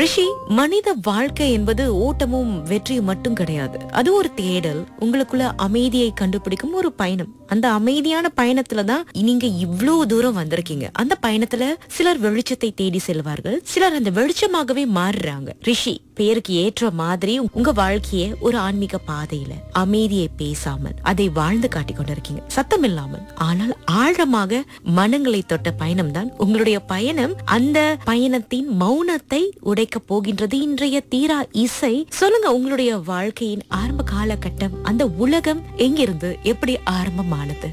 ரிஷி மனித வாழ்க்கை என்பது ஓட்டமும் வெற்றியும் மட்டும் கிடையாது அது ஒரு தேடல் உங்களுக்குள்ள அமைதியை கண்டுபிடிக்கும் ஒரு பயணம் அந்த அமைதியான பயணத்துல தான் நீங்க இவ்வளவு தூரம் வந்திருக்கீங்க அந்த பயணத்துல சிலர் வெளிச்சத்தை தேடி செல்வார்கள் சிலர் அந்த வெளிச்சமாகவே மாறுறாங்க ரிஷி பேருக்கு ஏற்ற மாதிரி உங்க வாழ்க்கைய ஒரு ஆன்மீக பாதையில அமைதியை பேசாமல் அதை வாழ்ந்து காட்டிக் கொண்டிருக்கீங்க சத்தம் இல்லாமல் ஆனால் ஆழமாக மனங்களை தொட்ட பயணம் தான் உங்களுடைய பயணம் அந்த பயணத்தின் மௌனத்தை உடைக்க போகின்றது இன்றைய தீரா இசை சொல்லுங்க உங்களுடைய வாழ்க்கையின் ஆரம்ப காலகட்டம் அந்த உலகம் எங்கிருந்து எப்படி ஆரம்பமானது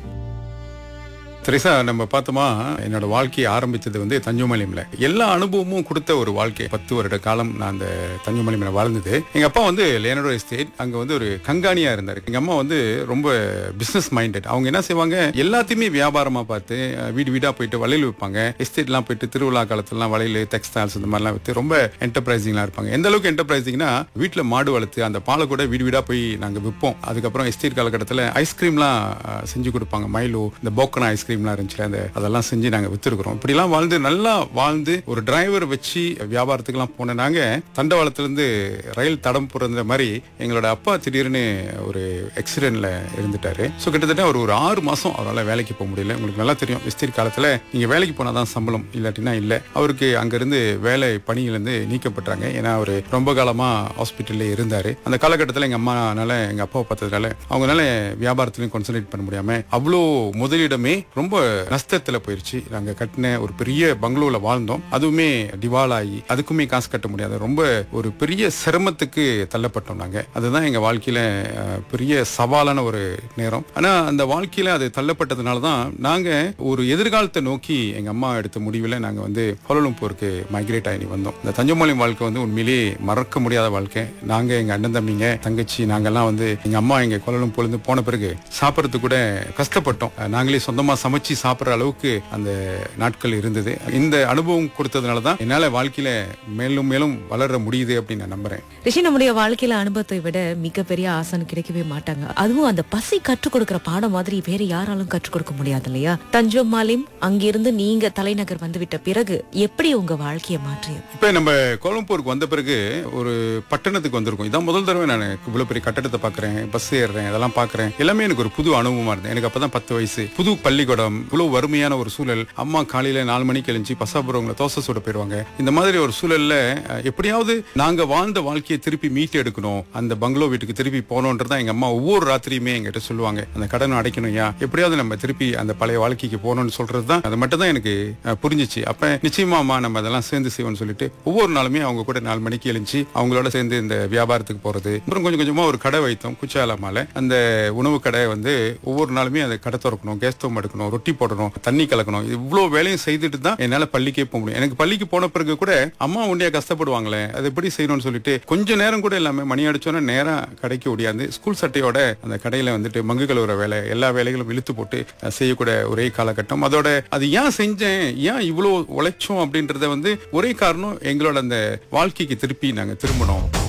திரிசா நம்ம பார்த்தோமா என்னோட வாழ்க்கையை ஆரம்பிச்சது வந்து தஞ்சுமலையில எல்லா அனுபவமும் கொடுத்த ஒரு வாழ்க்கை பத்து வருட காலம் நான் அந்த தஞ்சுமலையில வாழ்ந்தது எங்க அப்பா வந்து லேனடோ எஸ்டேட் அங்க வந்து ஒரு கங்காணியா இருந்தாரு எங்க அம்மா வந்து ரொம்ப பிசினஸ் மைண்டட் அவங்க என்ன செய்வாங்க எல்லாத்தையுமே வியாபாரமா பார்த்து அஹ், வீடு வீடா போயிட்டு வளையல் விற்பாங்க எஸ்டேட்லாம் போயிட்டு திருவிழா காலத்துலலாம் வளையல் டெக்ஸ்டைல்ஸ் இந்த மாதிரிலாம் வித்து ரொம்ப என்டர்பிரைசிங்லாம் இருப்பாங்க எந்த அளவுக்கு என்டர்பிரைசிங்னா வீட்டுல மாடு வளர்த்து அந்த பாலை கூட வீடு வீடா போய் நாங்க விற்போம் அதுக்கப்புறம் எஸ்டேட் காலகட்டத்தில் ஐஸ்கிரீம்லாம் அஹ், செஞ்சு கொடுப்பாங்க மைலோ இந்த போக்கனா ஐஸ்கிரீம்லாம் இருந்துச்சு அந்த அதெல்லாம் செஞ்சு நாங்க வித்துருக்கிறோம் இப்படிலாம் வாழ்ந்து நல்லா வாழ்ந்து ஒரு டிரைவர் வச்சு வியாபாரத்துக்குலாம் போன நாங்க தண்டவாளத்துல இருந்து ரயில் தடம் புறந்த மாதிரி எங்களோட அப்பா திடீர்னு ஒரு ஆக்சிடென்ட்ல இருந்துட்டாரு ஸோ கிட்டத்தட்ட ஒரு ஒரு ஆறு மாசம் அவரால் வேலைக்கு போக முடியல உங்களுக்கு நல்லா தெரியும் விஸ்தீர் காலத்துல நீங்க வேலைக்கு போனாதான் சம்பளம் இல்லாட்டினா இல்ல அவருக்கு அங்கிருந்து வேலை பணியிலிருந்து நீக்கப்பட்டாங்க ஏன்னா அவர் ரொம்ப காலமா ஹாஸ்பிட்டல்ல இருந்தாரு அந்த காலகட்டத்தில் எங்க அம்மானால எங்க அப்பாவை பார்த்ததுனால அவங்களால வியாபாரத்திலையும் கான்சன்ட்ரேட் பண்ண முடியாம அவ்வளோ முதலிடமே ரொம்ப நஷ்டத்துல போயிருச்சு நாங்க கட்டின ஒரு பெரிய பங்களூல வாழ்ந்தோம் அதுவுமே டிவால் ஆகி அதுக்குமே காசு கட்ட முடியாது ரொம்ப ஒரு பெரிய சிரமத்துக்கு தள்ளப்பட்டோம் நாங்க அதுதான் எங்க வாழ்க்கையில அஹ், பெரிய சவாலான ஒரு நேரம் ஆனா அந்த வாழ்க்கையில அது தள்ளப்பட்டதுனால தான் நாங்க ஒரு எதிர்காலத்தை நோக்கி எங்க அம்மா எடுத்த முடிவுல நாங்க வந்து கோலலம்பூருக்கு மைக்ரேட் ஆகி வந்தோம் இந்த தஞ்சமலை வாழ்க்கை வந்து உண்மையிலேயே மறக்க முடியாத வாழ்க்கை நாங்க எங்க அண்ணன் தம்பிங்க தங்கச்சி நாங்கெல்லாம் வந்து எங்க அம்மா எங்க கோலலம்பூர்ல இருந்து போன பிறகு சாப்பிடறதுக்கு கூட கஷ்டப்பட்டோம் அஹ், நாங்களே சொந்தமா சமைச்சு சாப்பிடுற அளவுக்கு அந்த நாட்கள் இருந்தது இந்த அனுபவம் கொடுத்ததுனால தான் என்னால வாழ்க்கையில மேலும் மேலும் வளர முடியுது அப்படின்னு நான் நம்புறேன் ரிஷி நம்முடைய வாழ்க்கையில அனுபவத்தை விட மிகப்பெரிய ஆசன் கிடைக்கவே மாட்டாங்க அதுவும் அந்த பசி கற்றுக் கொடுக்கிற பாடம் மாதிரி வேற யாராலும் கற்றுக் கொடுக்க முடியாது இல்லையா தஞ்சோமாலிம் அங்கிருந்து நீங்க தலைநகர் வந்துவிட்ட பிறகு எப்படி உங்க வாழ்க்கையை மாற்றியது இப்ப நம்ம கோலம்பூருக்கு வந்த பிறகு ஒரு பட்டணத்துக்கு வந்திருக்கோம் இதான் முதல் தடவை நான் இவ்வளவு பெரிய கட்டடத்தை பாக்குறேன் பஸ் ஏறுறேன் இதெல்லாம் பாக்குறேன் எல்லாமே எனக்கு ஒரு புது அனுபவமா இருந்தது எனக்கு அப்பதான் பத்து வயசு புது பள்ளிக்கூடம் இவ்வளவு வறுமையான ஒரு சூழல் அம்மா காலையில நாலு மணிக்கு எழுந்துச்சு பசாபுரவங்களை தோசை சுட போயிடுவாங்க இந்த மாதிரி ஒரு சூழல்ல அஹ், எப்படியாவது நாங்க வாழ்ந்த வாழ்க்கையை திருப்பி மீட்டு எடுக்கணும் அந்த பங்களோ வீட்டுக்கு திருப்பி போகணுன்றதான் எங்க அம்மா ஒவ்வொரு ராத்திரியுமே எங்கிட்ட சொல்லுவாங்க அந்த கடனை அடைக்கணும் யா எப்படியாவது நம்ம திருப்பி அந்த பழைய வாழ்க்கைக்கு போகணும்னு சொல்றது தான் அது மட்டும் தான் எனக்கு அஹ், புரிஞ்சுச்சு அப்ப நிச்சயமாமா நம்ம அதெல்லாம் சேர்ந்து செய்வோம்னு சொல்லிட்டு ஒவ்வொரு நாளுமே அவங்க கூட நாலு மணிக்கு எழுந்துச்சு அவங்களோட சேர்ந்து இந்த வியாபாரத்துக்கு போறது அப்புறம் கொஞ்சம் கொஞ்சமா ஒரு கடை வைத்தோம் குச்சாலமால அந்த உணவு கடை வந்து ஒவ்வொரு நாளுமே அந்த கடை திறக்கணும் கேஸ் ஸ்டவ் எடுக்கணும் ரொட்டி போடணும் தண்ணி கலக்கணும் இவ்வளவு வேலையும் செய்துட்டு தான் என்னால பள்ளிக்கே போக முடியும் எனக்கு பள்ளிக்கு போன பிறகு கூட அம்மா உண்டியா கஷ்டப்படுவாங்களே அது எப்படி செய்யணும்னு சொல்லிட்டு கொஞ்ச நேரம் கூட இல்லாம மணி அடிச்சோன்னா நேரா கடைக்கு ஓடியாந்து ஸ்கூல் சட்டையோட அந்த கடையில வந்துட்டு மங்கு கழுவுற வேலை எல்லா வேலைகளும் இழுத்து போட்டு அஹ், செய்யக்கூட ஒரே காலகட்டம் அதோட அது ஏன் செஞ்சேன் ஏன் இவ்வளவு உழைச்சோம் அப்படின்றத வந்து ஒரே காரணம் எங்களோட அந்த வாழ்க்கைக்கு திருப்பி நாங்க திரும்பணும்